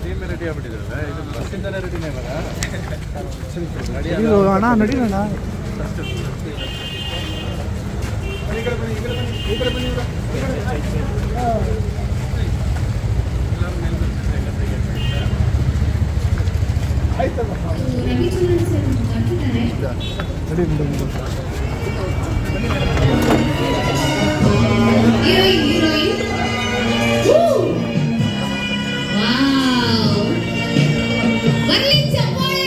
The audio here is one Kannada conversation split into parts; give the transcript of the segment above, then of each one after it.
ಟೀಮ್ ರೆಡಿ ಆಗ್ಬಿಟ್ಟಿದ್ರಲ್ಲ ಇದು ಬಸ್ಸಿಂದನೇ ರೆಡಿನೇ ಇವಾಗ ರೆಡಿ ಇದು ಅಣ್ಣ ನಡೀರಣ್ಣ ರವಿಚಂದ್ರನ್ ಸರ್ ಬರ್ತಿದ್ದಾರೆ ನಡಿ ನಡಿ ನಡಿ ಹೀರೋಯಿನ್ ಹೀರೋಯಿನ್ ವಾವ್ ಬರ್ಲಿ ಚಪ್ಪಾಳೆ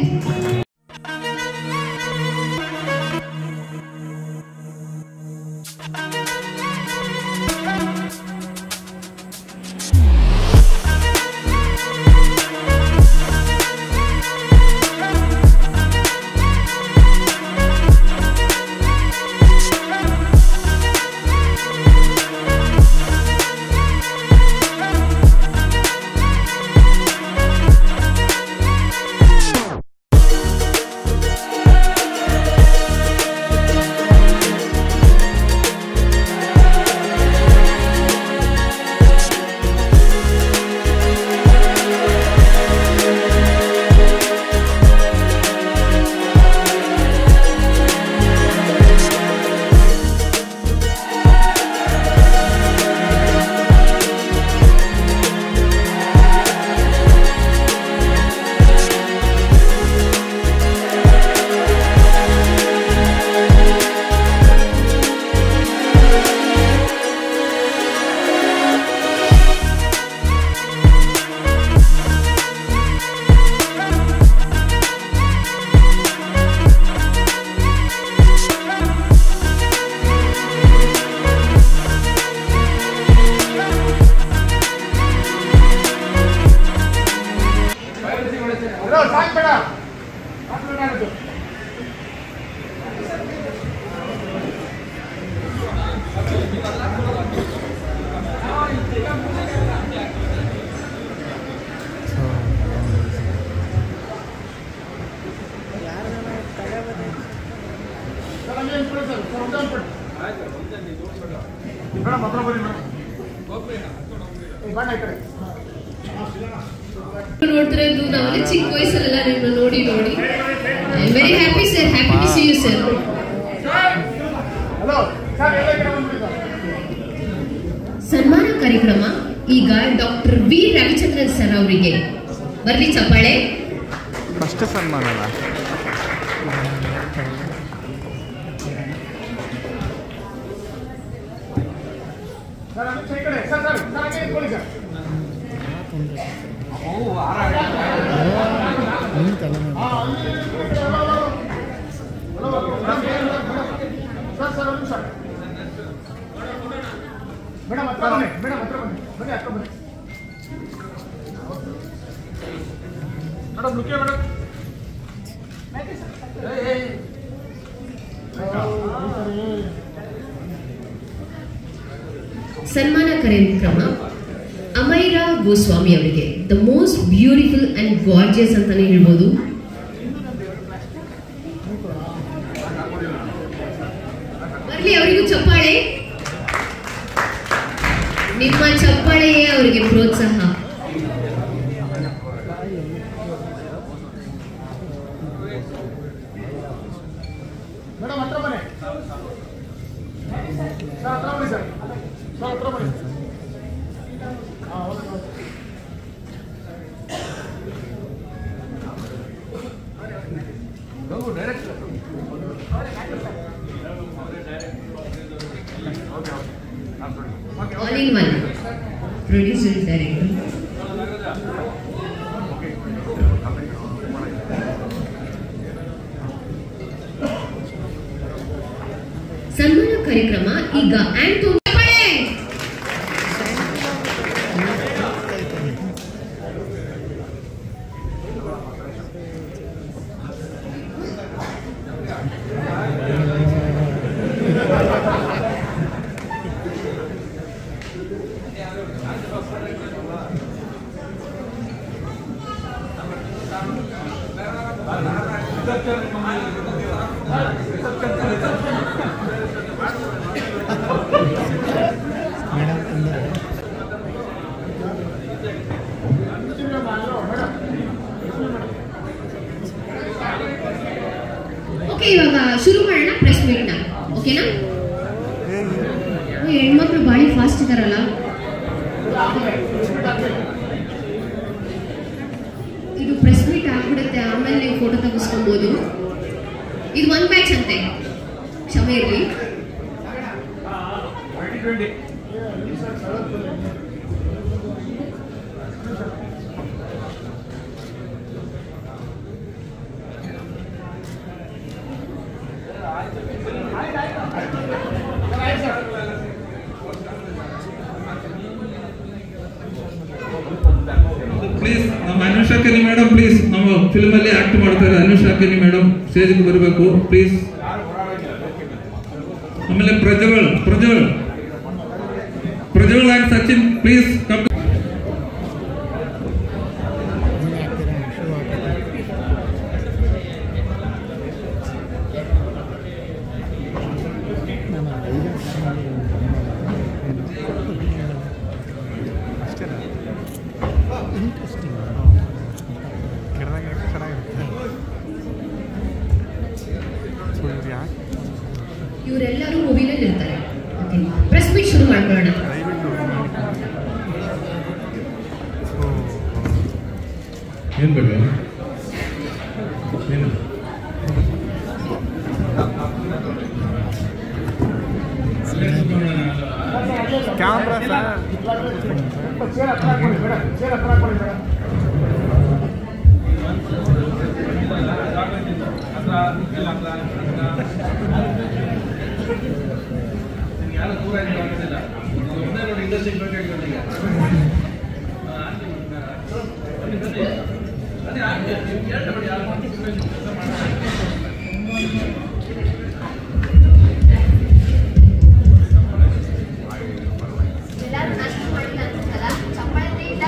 ನೋಡ್ತಾ ಇದ್ದು ನಾವೆಲ್ಲ ಚಿಕ್ಕ ವಯಸ್ಸಲ್ಲೆಲ್ಲ ನಿಮ್ಮನ್ನ ನೋಡಿ ನೋಡಿ I very happy sir happy to see you sir ಸನ್ಮಾನ ಕಾರ್ಯಕ್ರಮ ಈಗ ಡಾಕ್ಟರ್ ವಿ ರವಿಚಂದ್ರನ್ ಸರ್ ಅವರಿಗೆ ಬರ್ಲಿ ಚಪ್ಪಾಳೆ ಫಸ್ಟ್ ಸನ್ಮಾನ ಅಲ್ಲ ನಿನ್ನ ತಲೆ ಮೇಲೆ. ಮೇಡಮ್ ಹತ್ರ ಬನ್ನಿ ಮೇಡಮ್ ಹತ್ರ ಬನ್ನಿ ಬನ್ನಿ ಹತ್ರ ಬನ್ನಿ ಮೇಡಮ್ ಲುಕ್ಕೆ ಮೇಡಮ್ ಸನ್ಮಾನ ಕಾರ್ಯಕ್ರಮ ಅಮೈರಾ ಗೋಸ್ವಾಮಿ ಅವರಿಗೆ the most beautiful and gorgeous ಅಂತಾನೆ ಹೇಳ್ಬೋದು ಬರ್ಲಿ ಅವರಿಗೂ ಚಪ್ಪಾಳೆ ನಿಮ್ಮ ಚಪ್ಪಾಳೆಯೇ ಅವರಿಗೆ ಪ್ರೋತ್ಸಾಹ ಮೇಡಮ್ ಹತ್ರ ಬನ್ನಿ ಸರ್ ಹತ್ರ ಬನ್ನಿ ಸರ್ ಸರ್ ಹತ್ರ ಬನ್ನಿ ಹಾಂ okay okay all in one producer director ಸನ್ಮಾನ ಕಾರ್ಯಕ್ರಮ ಈಗ ಆಂಟೋನಿ ಚಪ್ಪಾಳೆ! ಮೇಡಮ್ ತಂದರೆ ಪ್ರೆಸ್ ಮೀಟ್ನ ಓಕೆನಾ ಓ, ಹೆಣ್ಮಕ್ಳು ಬಾಳಿ ಫಾಸ್ಟ್ ಇದಾರಲ್ಲ ಇದು ಪ್ರೆಸ್ ಮೀಟ್ ಆಗ್ಬಿಡುತ್ತೆ ಆಮೇಲೆ ನೀವು ಫೋಟೋ ತೆಗೆಸ್ಕೊಬೋದು ಇದು ಒನ್ ಬ್ಯಾಚ್ ಅಂತೆ ಕ್ಷಮೆ ಇರಲಿ ಪ್ಲೀಸ್ ನಮ್ಮ ಅನುಷಾ ಕೆನಿ ಮೇಡಮ್ ಪ್ಲೀಸ್ ನಮ್ಮ ಫಿಲ್ಮ್ ಅಲ್ಲಿ ಆಕ್ಟ್ ಮಾಡ್ತಾರೆ ಅನುಷಾ ಕೆನಿ ಮೇಡಮ್ ಸ್ಟೇಜ್ಗೆ ಬರಬೇಕು ಪ್ಲೀಸ್ ಆಮೇಲೆ Prajwal Prajwal Prajwal and Sachin please come ಅಷ್ಟೇನಾ ಇಂಟ್ರೆಸ್ಟಿಂಗ್ ಕೆಡದಾಗಿರುತ್ತೆ ಚೆನ್ನಾಗಿರುತ್ತೆ ಸೊ ಇವ್ರು ಯಾಕೆ ಇವರೆಲ್ಲರೂ ಮೂವಿನಲ್ಲಿ ಇರ್ತಾರೆ ಓಕೆ ಪ್ರೆಸ್ ಮೀಟ್ ಶುರು ಮಾಡ್ಕೊಳ್ಳೋಣ ದಯವಿಟ್ಟು ಸೊ ಏನ್ ಬೇಡ ಏನು ಕ್ಯಾಮ್ರಾ ಸರ್ ಚೇರ್ ಹತ್ರ ಹಾಕೊಳ್ಳಿ ಬೇಡ ಚೇರ್ ಹತ್ರ ಹಾಕೊಳ್ಳಿ ಬೇಡ ಎಲ್ಲರೂ ನಾಷ್ಟ ಮಾಡಿಲ್ಲ ಅನ್ಸುತ್ತಲ್ಲ ಚಪ್ಪಾಳೆ ಇಲ್ಲ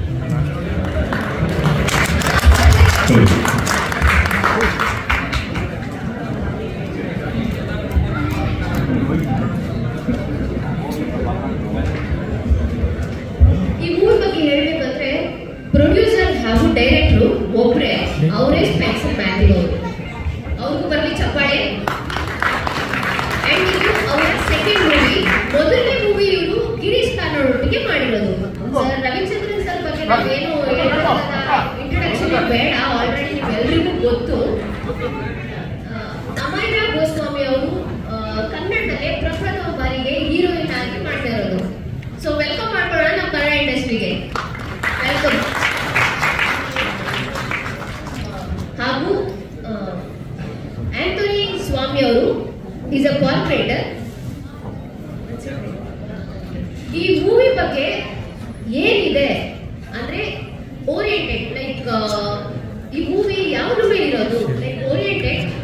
ಈ ಮೂವಿ ಬಗ್ಗೆ ಹೇಳ್ಬೇಕಂದ್ರೆ ಪ್ರೊಡ್ಯೂಸರ್ ಹಾಗೂ ಡೈರೆಕ್ಟ್ರು ಒಬ್ರೆ ಅವರೇ ಸ್ಪೆನ್ಸರ್ ಮ್ಯಾಥ್ಯೂ ಅವರು ಅವ್ರಿಗೂ ಬರಲಿ ಚಪ್ಪಾಳೆ ಅಂಡ್ ಇದು ಅವರ ಸೆಕೆಂಡ್ ಮೂವಿ ಮೊದಲನೇ ಮೂವಿ ಇವರು ಗಿರೀಶ್ ಕಾರ್ನಾಡ್ ಒಟ್ಟಿಗೆ ಮಾಡಿರೋದು ಸರ್ ರವಿಚಂದ್ರನ್ ಸರ್ ಬಗ್ಗೆ ನಾವೇನು ಇಂಟ್ರೊಡಕ್ಷನ್ ಬೇಡ ಆಲ್ರೆಡಿ ನಿಮ್ಮೆಲ್ಲರಿಗೂ ಗೊತ್ತು ಆ, ಅಮೈರಾ ಗೋಸ್ವಾಮಿ ಅವರು ಆ, ಕನ್ನಡದಲ್ಲೇ ಪ್ರಪ್ರಥಮ ಬಾರಿಗೆ ಹೀರೋಯಿನ್ ಆಗಿ ಮಾಡ್ತಾ ಇರೋದು ಸೊ ವೆಲ್ಕಮ್ ಮಾಡ್ಕೊಳ್ಳೋಣ ನಮ್ಮ ಕನ್ನಡ ಇಂಡಸ್ಟ್ರಿಗೆ ವೆಲ್ಕಮ್ ಹಾಗೂ ಆ, ಆಂಟೋನಿ ಸ್ವಾಮಿ ಅವರು ಈಸ್ ಅ ಕಾರ್ಪೊರೇಟರ್ ಈ ಮೂವಿ ಬಗ್ಗೆ ಏನಿದೆ ಅಂದ್ರೆ ಓರಿಯೆಂಟೆಡ್ ಲೈಕ್ ಈ ಮೂವಿ ಯಾವ್ದ್ರ ಮೇಲೆ ಇರೋದು ಲೈಕ್ ಓರಿಯೆಂಟೆಡ್